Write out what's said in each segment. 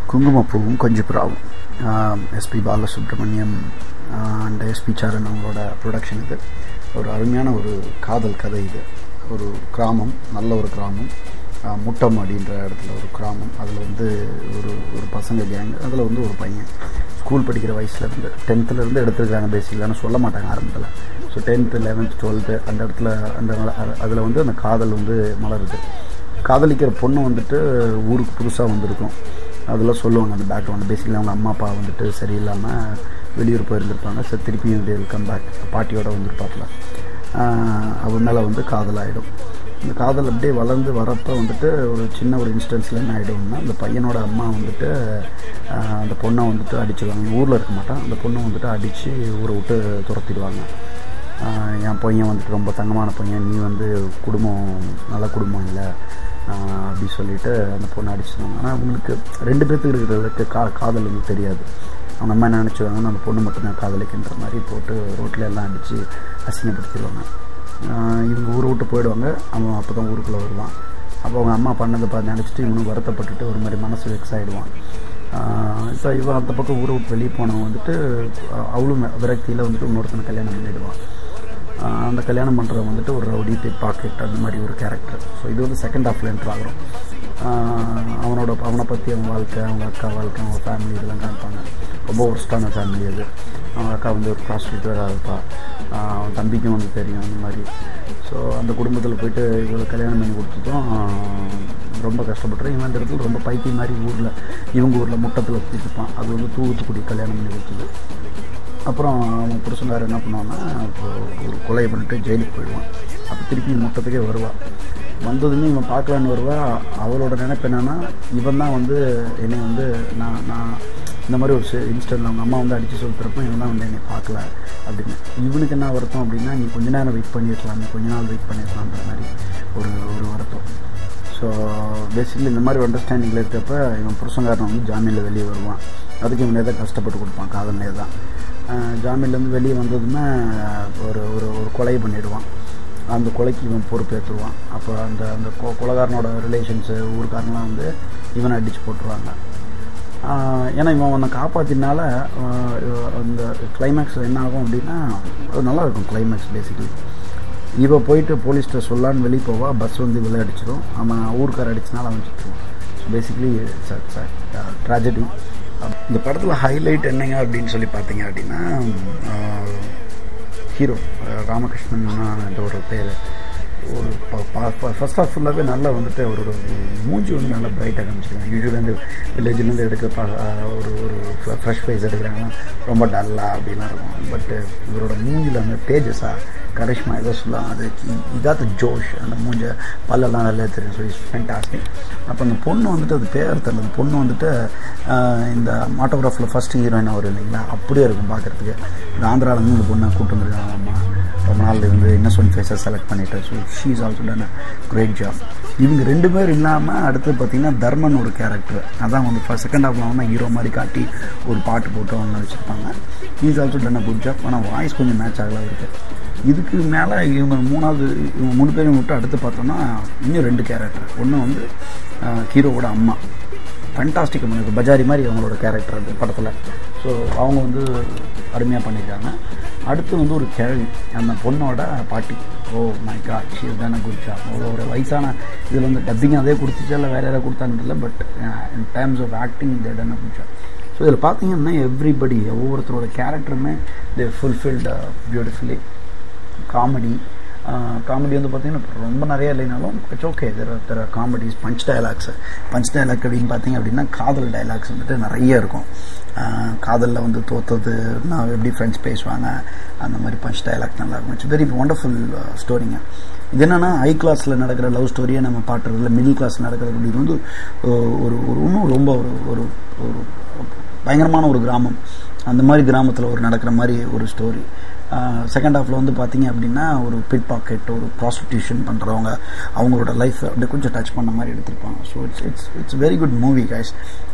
குங்குமப்பூவும் கொஞ்சிப்புறாவும் S P Balasubrahmanyam and S P Charan அவங்களோட production இது ஒரு அருமையான ஒரு காதல் கதை இது ஒரு கிராமம் நல்ல ஒரு கிராமம் ஆஹ் முட்டம் அப்படின்ற இடத்துல ஒரு கிராமம் அதில் வந்து ஒரு ஒரு பசங்க கேங் அதில் வந்து ஒரு பையன் ஸ்கூல் படிக்கிற வயசுலேருந்து டென்த்துலேருந்து எடுத்துருக்காங்க பேசிக்கலாக ஆனால் சொல்ல மாட்டாங்க ஆரம்பத்தில் ஸோ டென்த்து லெவன்த் டுவெல்த்து அந்த இடத்துல அந்த அதில் வந்து அந்த காதல் வந்து மலருது காதலிக்கிற பொண்ணு வந்துட்டு ஊருக்கு புதுசாக வந்திருக்கும் அதெல்லாம் சொல்லுவாங்க அந்த பேக்ரவுண்ட் பேசிக்கலி அவங்க அம்மா அப்பா வந்துட்டு சரியில்லாமல் வெளியூர் போயிருந்திருப்பாங்க சரி திருப்பியும் இதே கம் பேக் பாட்டியோட வந்திருப்பாப்புல அவள் மேலே வந்து காதல் ஆகிடும் இந்த காதல் அப்படியே வளர்ந்து வரப்போ வந்துட்டு ஒரு சின்ன ஒரு இன்ஸ்டன்ஸில் என்ன ஆகிடும்னா அந்த பையனோட அம்மா வந்துட்டு ஆஹ் அந்த பொண்ணை வந்துட்டு அடிச்சிடுவாங்க ஊரில் இருக்க மாட்டான் அந்த பொண்ணை வந்துட்டு அடித்து ஊரை விட்டு துரத்திடுவாங்க ஆஹ் என் பையன் வந்துட்டு ரொம்ப தங்கமான பையன் நீ வந்து குடும்பம் நல்ல குடும்பம் இல்லை அப்படி சொல்லிட்டு அந்த பொண்ணை அடிச்சிடுவாங்க ஆனால் அவங்களுக்கு ரெண்டு பேர்த்துக்கு இருக்கிறதுக்கு கா காதல் வந்து தெரியாது அவங்க அம்மா என்ன நினச்சிடுவாங்கன்னா அந்த பொண்ணு மட்டும்தான் காதலிக்கின்ற மாதிரி போட்டு ரோட்டில் எல்லாம் அடித்து அசிங்கப்படுத்திடுவாங்க ஆஹ் இவங்க ஊரை விட்டு போயிடுவாங்க அவன் அப்போ தான் ஊருக்குள்ளே வருவான் அப்போ அவங்க அம்மா பண்ணதை பார்த்து நினச்சிட்டு இவனும் வருத்தப்பட்டுட்டு ஒரு மாதிரி மனசு வெக்ஸ் ஆகிடுவான் இப்போ இவன் அந்த பக்கம் ஊரை விட்டு வெளியே போனவன் வந்துட்டு அஹ் அவளும் விரக்தியில் வந்துட்டு இன்னொருத்தனை கல்யாணம் பண்ணிடுவான் ஆஹ் அந்த கல்யாணம் பண்ணுறவன் வந்துட்டு ஒரு ரவுடி பிக் பாக்கெட் அந்த மாதிரி ஒரு கேரக்டர் ஸோ இது வந்து செகண்ட் ஹாஃப்ல என்ட்ரு ஆகிறோம் ஆஹ் அவனோட அவனை பற்றி அவன் வாழ்க்கை அவங்க அக்கா வாழ்க்கை அவங்க ஃபேமிலி இதெல்லாம் காமிப்பாங்க ரொம்ப ஒர்ஸ்டான ஃபேமிலி அது அவங்க அக்கா வந்து ஒரு ப்ராஸ்டியூட்டாக இருப்பா ஆஹ் அவன் தம்பிக்கும் வந்து தெரியும் அந்த மாதிரி ஸோ அந்த குடும்பத்தில் போயிட்டு இவ்வளோ கல்யாணம் பண்ணி கொடுத்ததும் ஆஹ் ரொம்ப கஷ்டப்பட்டுரும் இவன் அந்த இடத்துல ரொம்ப பைத்தியம் மாதிரி ஊரில் இவங்க ஊரில் முட்டத்தில் வச்சுருப்பான் அது வந்து தூத்துக்குடி கல்யாணம் பண்ணி கொடுத்தது அப்புறம் அவன் புருஷனார் என்ன பண்ணுவான்னா இப்போ ஒரு கொலையை பண்ணிட்டு ஜெயிலுக்கு போயிடுவான் அப்போ திருப்பி முட்டத்துக்கே வருவாள் வந்ததுமே இவன் பார்க்கலான்னு வருவா அவளோட நினைப்பு என்னன்னா இவன் தான் வந்து என்னை வந்து நான் நான் இந்த மாதிரி ஒரு இன்ஸ்டன்ட் அவங்க அம்மா வந்து அடித்து சொல்லிட்டுறப்போ இவன் தான் வந்து என்னை பார்க்கல அப்படின்னு இவனுக்கு என்ன வருத்தம் அப்படின்னா நீ கொஞ்ச நேரம் வெயிட் பண்ணியிருக்கலாம் நீ கொஞ்ச நாள் வெயிட் பண்ணியிருக்கலான்ற மாதிரி ஒரு ஒரு வருத்தம் ஸோ பேசிக்கலி இந்த மாதிரி அண்டர்ஸ்டாண்டிங்கில் இருக்கப்ப இவன் புருஷங்காரன் வந்து ஜாமீனில் வெளியே வருவான் அதுக்கு இவனே தான் கஷ்டப்பட்டு கொடுப்பான் காதல்லே தான் ஜாமீன்லேருந்து வெளியே வந்ததுமே ஒரு ஒரு ஒரு கொலை பண்ணிடுவான் அந்த கொலைக்கு இவன் பொறுப்பேற்றுருவான் அப்போ அந்த அந்த கொ கொலைகாரனோட ரிலேஷன்ஸு ஊருக்காரங்களாம் வந்து இவனை அடித்து போட்டுருவாங்க ஆஹ் ஏன்னா இவன் அவனை காப்பாற்றினால அந்த கிளைமேக்ஸில் என்ன ஆகும் அப்படின்னா அது நல்லா இருக்கும் கிளைமேக்ஸ் பேசிக்கலி இவ போயிட்டு போலீஸ்கிட்ட சொல்லான்னு வெளியே போவா பஸ் வந்து விலை அடிச்சிடும் அவன் ஊருக்கார அடிச்சனால அவன் சுற்றுவான் ஸோ பேசிக்கலி ட்ராஜடி இந்த படத்தில் ஹைலைட் என்னங்க அப்படின்னு சொல்லி பார்த்தீங்க அப்படின்னா ஹீரோ ராமகிருஷ்ணன் என்ற ஒரு பேர் ஒரு ஃபர்ஸ்ட் ஆஃப் ஃபுல்லாகவே நல்லா வந்துட்டு அவரோட மூஞ்சி வந்து நல்லா பிரைட்டாக காமிச்சிருக்காங்க யூஸ்வலாக இந்த வில்லேஜ்லேருந்து எடுக்க பா ஒரு ஒரு ஃப்ரெஷ் ஃபேஸ் எடுக்கிறாங்கன்னா ரொம்ப டல்லாக அப்படிலாம் இருக்கும் பட்டு இவரோட மூஞ்சில் அந்த தேஜஸாக கரிஷ்மா ஏதோ சொல்லுவாங்க அது இதாத்த ஜோஷ் அந்த மூஞ்ச பல்லெல்லாம் நல்லா தெரியும் ஸோ இட்ஸ் ஃபேண்டாஸ்டிக் அப்போ அந்த பொண்ணு வந்துட்டு அது பேர் தெரியல அந்த பொண்ணு வந்துட்டு இந்த ஆட்டோகிராஃபில் ஃபஸ்ட் ஹீரோயின் அவர் இல்லைங்களா அப்படியே இருக்கும் பார்க்குறதுக்கு இந்த ஆந்திராவிலேருந்து இந்த பொண்ணை கூட்டு வந்துருக்காங்க அம்மா ரொம்ப நாள் இருந்து இன்னசென்ட் ஃபேஸை செலக்ட் பண்ணிட்டு so she is also done great job இவங்க ரெண்டு பேர் இல்லாமல் அடுத்து பார்த்தீங்கன்னா தர்மன் ஒரு கேரக்டர் அதான் வந்து ஃபஸ்ட் செகண்ட் ஹாஃப்ல வந்து ஹீரோ மாதிரி காட்டி ஒரு பாட்டு போட்டு அவங்க வச்சுருப்பாங்க is also done a good job ஆனால் வாய்ஸ் கொஞ்சம் மேட்ச் ஆகல இருக்கு இதுக்கு மேலே இவங்க மூணாவது இவங்க மூணு பேரையும் விட்டு அடுத்து பார்த்தோம்னா இன்னும் ரெண்டு கேரக்டர் ஒன்று வந்து ஹீரோவோட அம்மா ஃபண்டாஸ்டிக் பண்ணிருக்கு பஜாரி மாதிரி அவங்களோட கேரக்டர் அந்த படத்தில் ஸோ அவங்க வந்து அருமையாக பண்ணியிருக்காங்க அடுத்து வந்து ஒரு கேள்வி அந்த பொண்ணோட பாட்டி ஓ மை காட் ஷீ தானே குட் அவ்வளோ ஒரு வயசான இதில் வந்து டப்பிங் அதே கொடுத்துச்சா இல்லை வேறு யாராவது கொடுத்தான்னு தெரியல but in terms of acting they done good so இதில் பார்த்தீங்கன்னா எவ்ரிபடி ஒவ்வொருத்தரோட கேரக்டருமே they fulfilled beautifully comedy comedy வந்து பார்த்திங்கன்னா ரொம்ப நிறைய இல்லைனாலும் it's okay there there comedies punch dialogues punch dialogue அப்படின்னு பார்த்தீங்க அப்படின்னா காதல் டைலாக்ஸ் வந்துட்டு நிறைய இருக்கும் காதலில் வந்து தோத்தது நான் எப்படி ஃப்ரெண்ட்ஸ் பேசுவாங்க அந்த மாதிரி பஞ்ச் டைலாக் நல்லாயிருக்கும் இட்ஸ் வெரி ஒண்டர்ஃபுல் ஸ்டோரிங்க இது என்னென்னா ஹை கிளாஸில் நடக்கிற லவ் ஸ்டோரியை நம்ம பாட்டுறதுல மிடில் கிளாஸ் நடக்கிறது அப்படின்னு வந்து ஒரு ஒரு இன்னும் ரொம்ப ஒரு ஒரு ஒரு பயங்கரமான ஒரு கிராமம் அந்த மாதிரி கிராமத்தில் ஒரு நடக்கிற மாதிரி ஒரு ஸ்டோரி செகண்ட் ஹாஃபில் வந்து பார்த்தீங்க அப்படின்னா ஒரு பிட் பாக்கெட் ஒரு ப்ராஸ்டியூஷன் பண்ணுறவங்க அவங்களோட லைஃப் அப்படியே கொஞ்சம் டச் பண்ண மாதிரி எடுத்திருப்பாங்க so it's it's it's very good movie guys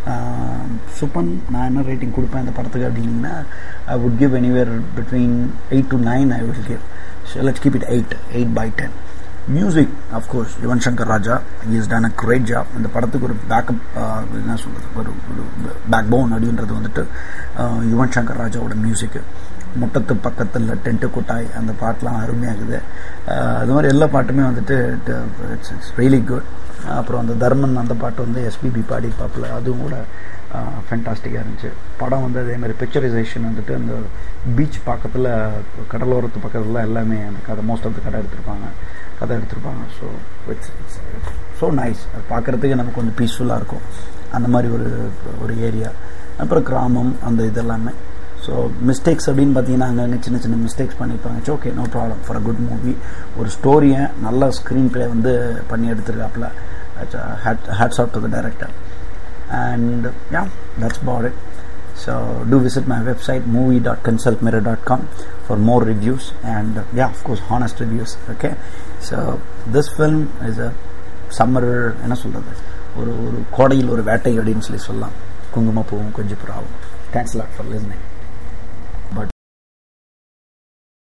சுப்பன் நான் என்ன ரேட்டிங் கொடுப்பேன் இந்த படத்துக்கு அப்படின்னா I would give anywhere between eight to nine I will give so let's keep it eight eight by ten music of course Yuvan Shankar Raja is done a great job இந்த படத்துக்கு ஒரு பேக்கப் என்ன சொல்கிறது ஒரு ஒரு பேக் போன் அப்படின்றது வந்துட்டு யுவன் சங்கர் ராஜாவோட மியூசிக்கு முட்டத்து பக்கத்தில் டென்ட்டு கொட்டாய் அந்த பாட்டெலாம் அருமையாகுது அது மாதிரி எல்லா பாட்டுமே வந்துட்டு இட்ஸ் இட்ஸ் ரியலி குட் அப்புறம் அந்த தர்மன் அந்த பாட்டு வந்து எஸ்பிபி பாடி பாப்பில் அதுவும் கூட ஃபென்டாஸ்டிக்காக இருந்துச்சு படம் வந்து அதே மாதிரி பிக்சரைசேஷன் வந்துட்டு அந்த பீச் பக்கத்தில் கடலோரத்து பக்கத்தில் எல்லாமே அந்த கதை மோஸ்ட் ஆஃப் த கடை எடுத்திருப்பாங்க கதை எடுத்திருப்பாங்க so it's it's so nice அது பார்க்குறதுக்கு நமக்கு கொஞ்சம் பீஸ்ஃபுல்லாக இருக்கும் அந்த மாதிரி ஒரு ஒரு ஏரியா அப்புறம் கிராமம் அந்த இதெல்லாமே ஸோ மிஸ்டேக்ஸ் அப்படின்னு பார்த்தீங்கன்னா அங்கங்கே சின்ன சின்ன மிஸ்டேக்ஸ் பண்ணியிருப்பாங்க it's okay no problem for a good movie ஒரு ஸ்டோரியை நல்ல ஸ்க்ரீன் ப்ளே வந்து பண்ணி எடுத்திருக்காப்புல hats off to the director and yeah that's about it so do visit my website movie.consultmirror.com for more reviews and uh, yeah of course honest reviews okay so this film is a summer என்ன சொல்கிறது ஒரு ஒரு கோடையில் ஒரு வேட்டை அப்படின்னு சொல்லி சொல்லலாம் குங்குமப்பூவும் கொஞ்சம் புறாவும் தேங்க்ஸ் லாட் ஃபார் லிஸ்னிங்